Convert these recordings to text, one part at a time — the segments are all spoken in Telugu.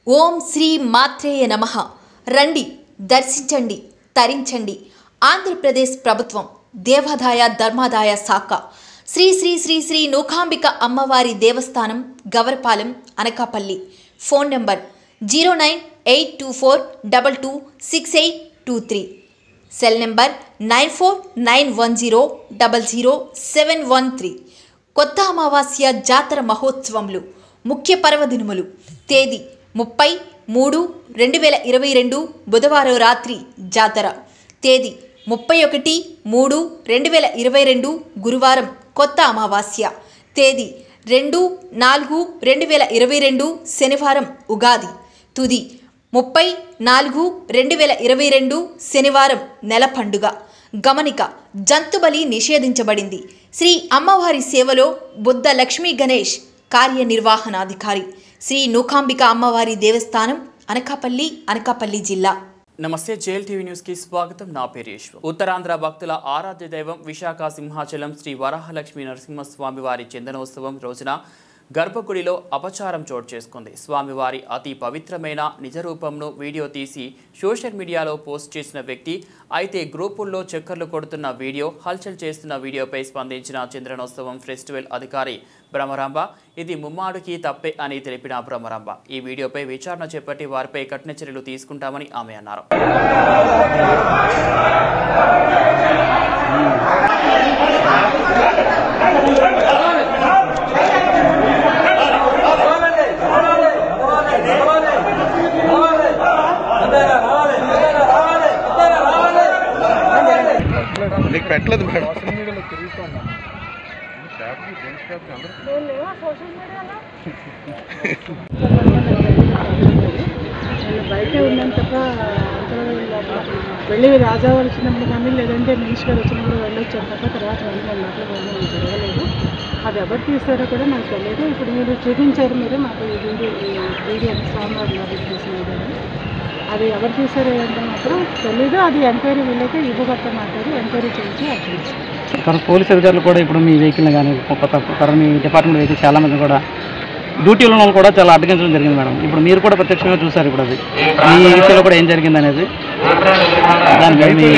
ఓం శ్రీ మాత్రేయ నమ రండి దర్శించండి తరించండి ఆంధ్రప్రదేశ్ ప్రభుత్వం దేవాదాయ ధర్మాదాయ శాఖ శ్రీ శ్రీ శ్రీ శ్రీ నూకాంబిక అమ్మవారి దేవస్థానం Gavarapalem Anakapalli phone number zero nine eight two four double two six eight two three cell number nine four nine one zero double zero seven one three కొత్త అమావాస్య జాతర మహోత్సవములు ముఖ్య పర్వదినములు తేదీ ముప్పై మూడు రెండు వేల ఇరవై రెండు బుధవారం రాత్రి జాతర తేదీ ముప్పై ఒకటి మూడు రెండు వేల ఇరవై రెండు గురువారం కొత్త అమావాస్య తేదీ రెండు నాలుగు రెండు వేల ఇరవై రెండు శనివారం ఉగాది తుది ముప్పై నాలుగు రెండు వేల ఇరవై రెండు శనివారం నెల పండుగ గమనిక జంతుబలి నిషేధించబడింది శ్రీ అమ్మవారి సేవలో బుద్ధ లక్ష్మీ గణేష్ కార్యనిర్వహణాధికారి శ్రీ నూకాంబిక అమ్మవారి దేవస్థానం అనకాపల్లి అనకాపల్లి జిల్లా నమస్తే జేఎల్ టీవీ న్యూస్ కి స్వాగతం నా పేరు ఈశ్వర్ ఉత్తరాంధ్ర భక్తుల ఆరాధ్య దైవం విశాఖ సింహాచలం శ్రీ వరాహలక్ష్మి నరసింహస్వామి వారి చందనోత్సవం రోజున గర్భగుడిలో అపచారం చోటు చేసుకుంది స్వామివారి అతి పవిత్రమైన నిజ రూపంను వీడియో తీసి సోషల్ మీడియాలో పోస్ట్ చేసిన వ్యక్తి అయితే గ్రూపుల్లో చక్కర్లు కొడుతున్న వీడియో హల్చల్ చేస్తున్న వీడియోపై స్పందించిన చంద్రనోత్సవం ఫెస్టివల్ అధికారి భ్రమరాంబ ఇది ముమ్మాడుకి తప్పే అని తెలిపిన భ్రమరాంబ ఈ వీడియోపై విచారణ చేపట్టి వారిపై కఠిన చర్యలు తీసుకుంటామని ఆమె అన్నారు నీకు పెట్టలేదు మేడం నేను బయటే ఉన్నాను తప్ప అంతలో లోపల వెళ్ళి రాజా వాళ్ళు వచ్చినప్పుడు కానీ లేదంటే మినిష్ గారు వచ్చినప్పుడు వెళ్ళొచ్చాను తప్ప తర్వాత వెళ్ళి లోపల వెళ్ళడం జరగలేదు అది ఎవరు తీసారో కూడా నాకు తెలియదు ఇప్పుడు మీరు చూపించారు మీరు మాకు ఈ వీడియో ఈ వీడియో స్వామివారి గారు తీసినది అది ఎవరు తీసారో ఏంటో మాత్రం తెలీదు అది ఎంక్వైరీ వీళ్ళైతే ఇవ్వగట్ట మాట్లాడి ఎంక్వైరీ చేయించి అది తెలుసు కానీ పోలీస్ అధికారులు కూడా ఇప్పుడు మీ వెహికల్ కానీ కొత్త కొత్త మీ డిపార్ట్మెంట్ వెహికల్ చాలా మంది కూడా డ్యూటీలో ఉన్న వాళ్ళు కూడా చాలా అడ్డగించడం జరిగింది మేడం ఇప్పుడు మీరు కూడా ప్రత్యక్షంగా చూసారు ఇప్పుడు అది ఈ విషయంలో కూడా ఏం జరిగింది అనేది దాని మీద మీ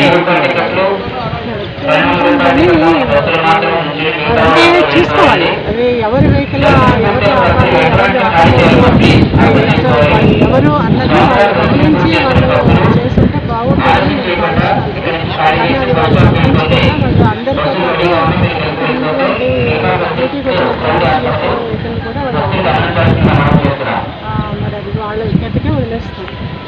అంటే చూసుకోవాలి అది ఎవరి వెహికల్ ఎవరు ఆపాలి, ఎవరు ఆపాలి, సో వాళ్ళు ఎవరు అన్నది వాళ్ళు గమనించి వాళ్ళు చేస్తుంటే బాగుంటుంది నేను భావిస్తున్నాను. కానీ అది వాళ్ళు గమనించకుండా వాళ్ళు అందరితో పాటు ఉన్నటువంటి డ్యూటీకి వచ్చినటువంటి వెహికల్ కూడా వాళ్ళు ఆ, మరి అది వాళ్ళ విజ్ఞతకే వదిలేస్తారు